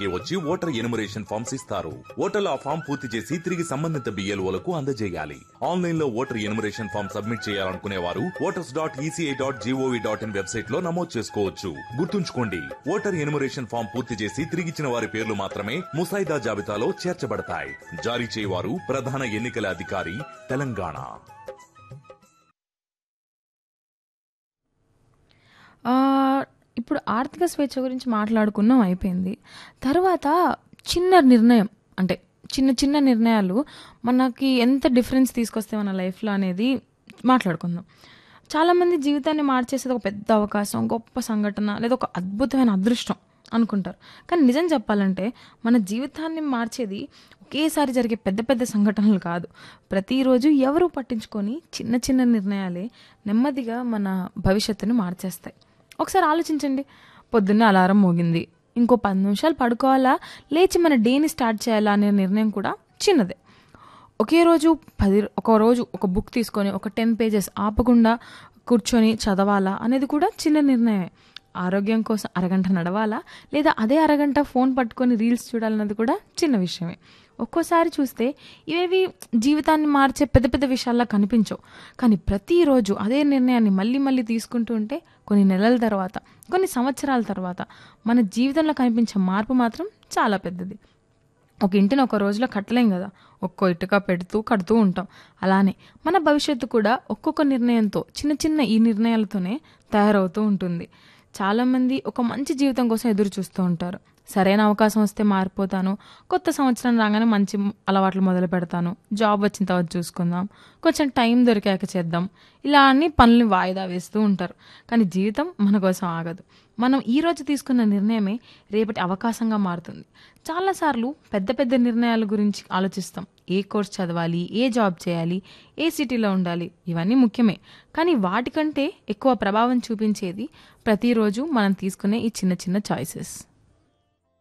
ఇంటికి వచ్చి voter enumeration forms ఇస్తారు ఓటర్లు ఆ ఫామ్ పూర్తి చేసి తిరిగి సంబంధిత బిఎల్ఓలకు అందజేయాలి ఆన్లైన్ లో ఓటర్ ఎనుమరేషన్ ఫామ్ సబ్మిట్ చేయాలనుకునే వారు voters dot ECI dot GOV dot in website లో నమోదు చేసుకోవచ్చు గుర్తుంచుకోండి ఓటర్ ఎనుమరేషన్ ఫామ్ పూర్తి చేసి తిరిగిచ్చిన వారి పేర్లు మాత్రమే ముసాయిదా జాబితాలో చేర్చబడతాయి జారీ చేయవారు ప్రధాన ఎన్నికల అధికారి తెలంగాణ ఆ, ఇప్పుడు ఆర్థిక స్వేచ్ఛ గురించి మాట్లాడుకున్నాం అయిపోయింది తర్వాత చిన్న నిర్ణయం అంటే చిన్న చిన్న నిర్ణయాలు మనకి ఎంత డిఫరెన్స్ తీసుకొస్తాయి మన లైఫ్లో అనేది మాట్లాడుకుందాం చాలామంది జీవితాన్ని మార్చేసేది ఒక పెద్ద అవకాశం గొప్ప సంఘటన లేదా ఒక అద్భుతమైన అదృష్టం అనుకుంటారు కానీ నిజం చెప్పాలంటే మన జీవితాన్ని మార్చేది ఒకేసారి జరిగే పెద్ద పెద్ద సంఘటనలు కాదు ప్రతిరోజు ఎవరు పట్టించుకొని చిన్న చిన్న నిర్ణయాలే నెమ్మదిగా మన భవిష్యత్తుని మార్చేస్తాయి ఒకసారి ఆలోచించండి పొద్దున్నే అలారం మోగింది ఇంకో పది నిమిషాలు పడుకోవాలా లేచి మన డేని స్టార్ట్ చేయాలా అనే నిర్ణయం కూడా చిన్నదే ఒకే రోజు పది ఒక రోజు ఒక బుక్ తీసుకొని ఒక టెన్ పేజెస్ ఆపకుండా కూర్చొని చదవాలా అనేది కూడా చిన్న నిర్ణయమే ఆరోగ్యం కోసం అరగంట నడవాలా లేదా అదే అరగంట ఫోన్ పట్టుకొని రీల్స్ చూడాలన్నది కూడా చిన్న విషయమే ఒక్కోసారి చూస్తే ఇవేవి జీవితాన్ని మార్చే పెద్ద పెద్ద విషయాల్లా కనిపించవు కానీ ప్రతిరోజు అదే నిర్ణయాన్ని మళ్ళీ మళ్ళీ తీసుకుంటూ ఉంటే కొన్ని నెలల తర్వాత కొన్ని సంవత్సరాల తర్వాత మన జీవితంలో కనిపించే మార్పు మాత్రం చాలా పెద్దది ఒక ఇంటిని ఒక రోజులో కట్టలేం కదా ఒక్కో ఇటుక పెడుతూ కడుతూ ఉంటాం అలానే మన భవిష్యత్తు కూడా ఒక్కొక్క నిర్ణయంతో చిన్న చిన్న ఈ నిర్ణయాలతోనే తయారవుతూ ఉంటుంది చాలామంది ఒక మంచి జీవితం కోసం ఎదురు చూస్తూ ఉంటారు సరైన అవకాశం వస్తే మారిపోతాను కొత్త సంవత్సరం రాగానే మంచి అలవాట్లు మొదలు పెడతాను జాబ్ వచ్చిన తర్వాత చూసుకుందాం కొంచెం టైం దొరికాక చేద్దాం ఇలా అన్ని పనులు వాయిదా వేస్తూ ఉంటారు కానీ జీవితం మన కోసం ఆగదు మనం ఈ రోజు తీసుకున్న నిర్ణయమే రేపటి అవకాశంగా మారుతుంది చాలాసార్లు పెద్ద పెద్ద నిర్ణయాల గురించి ఆలోచిస్తాం ఏ కోర్స్ చదవాలి ఏ జాబ్ చేయాలి ఏ సిటీలో ఉండాలి ఇవన్నీ ముఖ్యమే కానీ వాటికంటే ఎక్కువ ప్రభావం చూపించేది ప్రతిరోజు మనం తీసుకునే ఈ చిన్న చిన్న చాయిసెస్